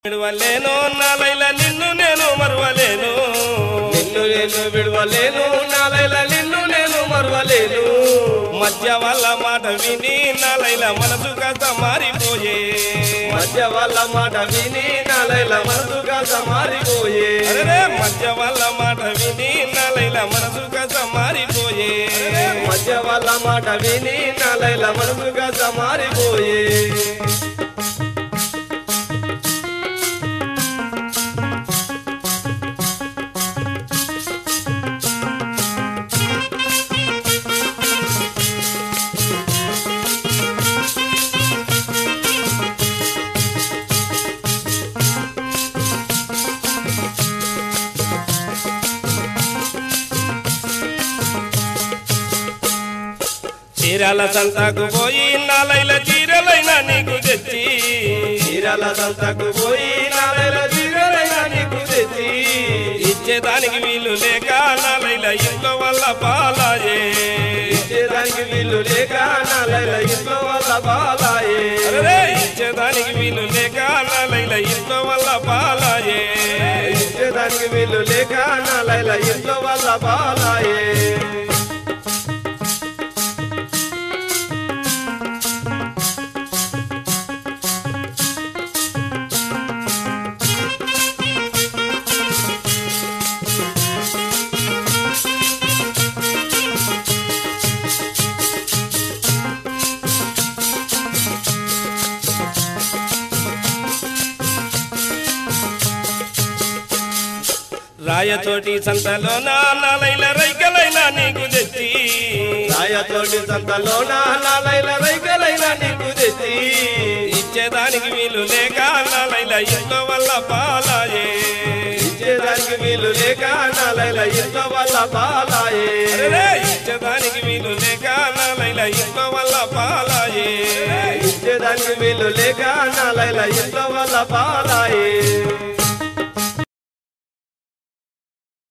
విడవలేను నాలైల నిన్ను నేను మరువలేను నిన్ను నేను విడవలేను నాలైల నిన్ను నేను మరవలేను మధ్య వాళ్ళ మాట విని నాలైల మనసు కాస్త మారిపోయే మధ్య వాళ్ళ మాట విని నాలైల మనసు కాస్త మారిపోయే అరే మధ్య వాళ్ళ మాట విని నాలైల మనసు కాస్త మారిపోయే మధ్య వాళ్ళ మాట విని నాలైల మనసు కాస్త మారిపోయే చీరాల సంతకు పోయి నాలైల చీరలైనా నీకు తెచ్చి చీరల సంతకు పోయి నాలైల చీరలైనా నీకు తెచ్చి ఇచ్చేదానికి వీలు లేక నాలైల ఇంట్లో వల్ల పాలాయే ఇచ్చేదానికి వీలు లేక నాలైల ఇంట్లో వాళ్ళ బాలాయే అరే ఇచ్చేదానికి వీలు లేక నాలైల ఇంట్లో వల్ల పాలాయే ఇచ్చేదానికి వీలు లేక నాలైల ఇంట్లో వాళ్ళ బాలాయే రాయచోటి సంతలో నాలైల రైకలైనా నీకు తెచ్చి రాయతోటి సంతలో నాలైల రైకలైనా నీకు తెచ్చి ఇచ్చేదానికి వీలు లేక నాలైల ఇంట్లో వల్ల పాలాయే ఇచ్చేదానికి వీలు లేక నాలైల ఇంట్లో వాళ్ళ బాలాయే అరే ఇచ్చేదానికి వీలు లేక నాలైల ఇంట్లో వల్ల పాలాయే ఇచ్చేదానికి వీలు లేక నాలైల ఇంట్లో వాళ్ళ బాలాయే